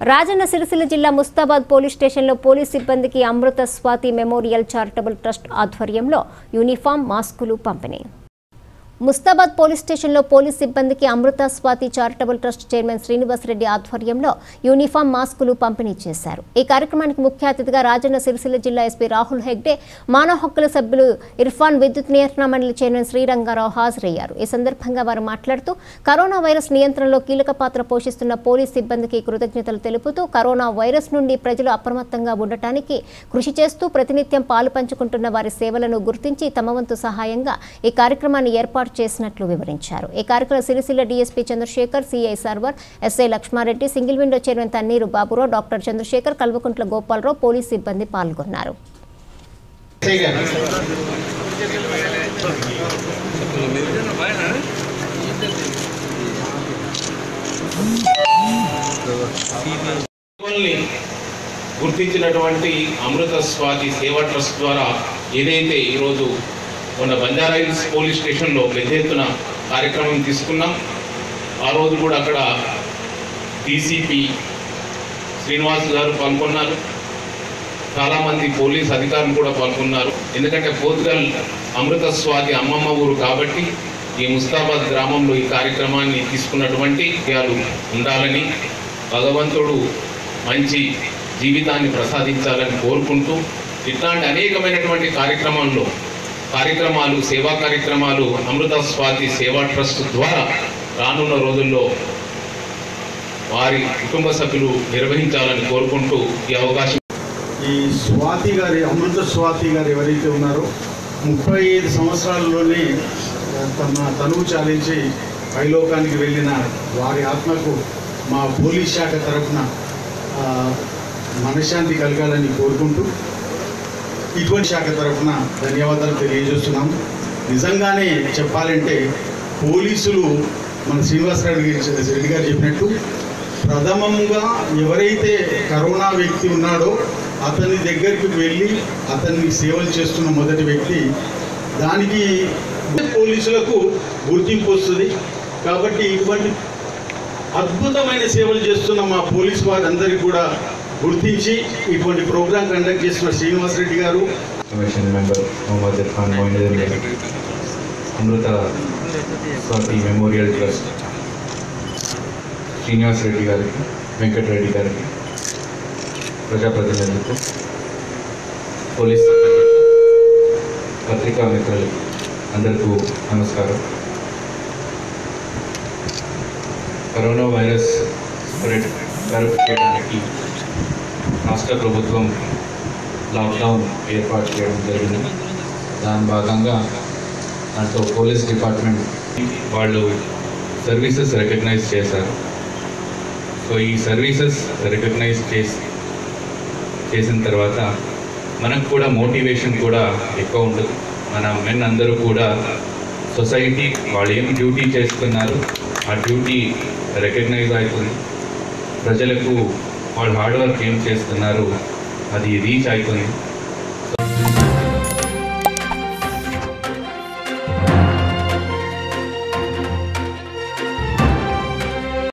రాజన్న సిరిసిల్ల జిల్లా ముస్తాబాద్ పోలీస్ స్టేషన్లో పోలీస్ సిబ్బందికి Amrutha Swathi memorial charitable trust ఆధ్వర్యంలో యూనిఫామ్ మాస్కులు పంపిణీ ముస్తాబాద్ పోలీస్ స్టేషన్లో పోలీస్ సిబ్బందికి Amrutha Swathi charitable trust chairman Srinivas Reddy ఆధ్వర్యంలో యూనిఫామ్ మాస్కులు పంపిణీ చేశారు ఈ కార్యక్రమానికి ముఖ్య అతిథిగా రాజన్న సిరిసిల్ల జిల్లా ఎస్పీ రాహుల్ హెగ్డే మానవ హక్కుల సభ్యులు ఇర్ఫాన్ విద్యుత్ నియంత్రణ మండలి చైర్మన్ శ్రీరంగారావు హాజరయ్యారు ఈ సందర్భంగా వారు మాట్లాడుతూ కరోనా వైరస్ నియంత్రణలో కీలక పాత్ర పోషిస్తున్న పోలీస్ సిబ్బందికి కృతజ్ఞతలు తెలుపుతూ కరోనా వైరస్ నుండి ప్రజలు అప్రమత్తంగా ఉండటానికి కృషి చేస్తూ ప్రతినిత్యం పాలు పంచుకుంటున్న వారి సేవలను గుర్తించి తమ వంతు సహాయంగా ఈ కార్యక్రమాన్ని ఏర్పాటు చేసినట్లు వివరించారు ఈ కార్యక్రమం Sircilla DSP Chandrashekar CI Sarvar SI Laxmareddy single window chairman Tanneeru Baburao doctor Chandrashekar Kalvakuntla Gopalarao police సిబ్బంది పాల్గొన్నారు సేవల్ని గుర్తించినటువంటి అమృత స్వాతి సేవా ట్రస్ట్ ద్వారా ఏదైతే ఈరోజు మన బంజారా హిల్స్ పోలీస్ స్టేషన్లో పెద్ద ఎత్తున కార్యక్రమం తీసుకున్నాం ఆ రోజు కూడా అక్కడ డీసీపీ శ్రీనివాస్ గారు పాల్గొన్నారు చాలామంది పోలీస్ అధికారులు కూడా పాల్గొన్నారు ఎందుకంటే పోతుగల్ అమృత స్వాతి అమ్మమ్మ ఊరు కాబట్టి ఈ ముస్తాబాద్ గ్రామంలో ఈ కార్యక్రమాన్ని తీసుకున్నటువంటి విషయాలు ఉండాలని భగవంతుడు మంచి జీవితాన్ని ప్రసాదించాలని కోరుకుంటూ ఇట్లాంటి అనేకమైనటువంటి కార్యక్రమాల్లో కార్యక్రమాలు సేవా కార్యక్రమాలు అమృత స్వాతి సేవా ట్రస్ట్ ద్వారా రానున్న రోజుల్లో వారి కుటుంబ సభ్యులు నిర్వహించాలని కోరుకుంటూ ఈ అవకాశం ఈ స్వాతి గారి అమృత స్వాతి గారు ఎవరైతే ఉన్నారో ముప్పై ఐదు సంవత్సరాల్లోనే తమ తనువు చాలించి పైలోకానికి వెళ్ళిన వారి ఆత్మకు మా పోలీస్ శాఖ తరఫున ఆ, మనశ్శాంతి కలగాలని కోరుకుంటూ ఇటువంటి శాఖ తరఫున ధన్యవాదాలు తెలియజేస్తున్నాం నిజంగానే చెప్పాలంటే పోలీసులు మన శ్రీనివాసరెడ్డి గారి రెడ్డి గారు చెప్పినట్టు ప్రథమంగా ఎవరైతే కరోనా వ్యక్తి ఉన్నాడో అతని దగ్గరికి వెళ్ళి అతన్ని సేవలు చేస్తున్న మొదటి వ్యక్తి దానికి పోలీసులకు గుర్తింపు వస్తుంది కాబట్టి ఇటువంటి అద్భుతమైన సేవలు చేస్తున్న మా పోలీస్ వారందరికీ కూడా గుర్తించి ఇటువంటి ప్రోగ్రాం కండక్ట్ చేస్తున్న Srinivas Reddy garu commission member Mohammed Irfan Moinuddin garu Amrutha Swathi memorial trust Srinivas Reddy గారికి వెంకటరెడ్డి గారికి ప్రజాప్రతినిధులకు పోలీస్ సిబ్బందికి, పత్రికా మిత్రులకి అందరికీ నమస్కారం కరోనా వైరస్ స్ప్రెడ్ కరెక్ట్ చేయడానికి రాష్ట్ర ప్రభుత్వం లాక్డౌన్ ఏర్పాటు చేయడం జరిగింది దాని భాగంగా దాంట్లో పోలీస్ డిపార్ట్మెంట్ వాళ్ళు సర్వీసెస్ రికగ్నైజ్ చేశారు సో ఈ సర్వీసెస్ రికగ్నైజ్ చేసి చేసిన తర్వాత మనకు కూడా మోటివేషన్ కూడా ఎక్కువ ఉంటుంది మన మెన్ అందరూ కూడా సొసైటీ వాళ్ళు ఏం డ్యూటీ చేస్తున్నారు ఆ డ్యూటీ రికగ్నైజ్ అవుతుంది ప్రజలకు వాళ్ళు హార్డ్ వర్క్ ఏం చేస్తున్నారు అది రీచ్ అవుతుంది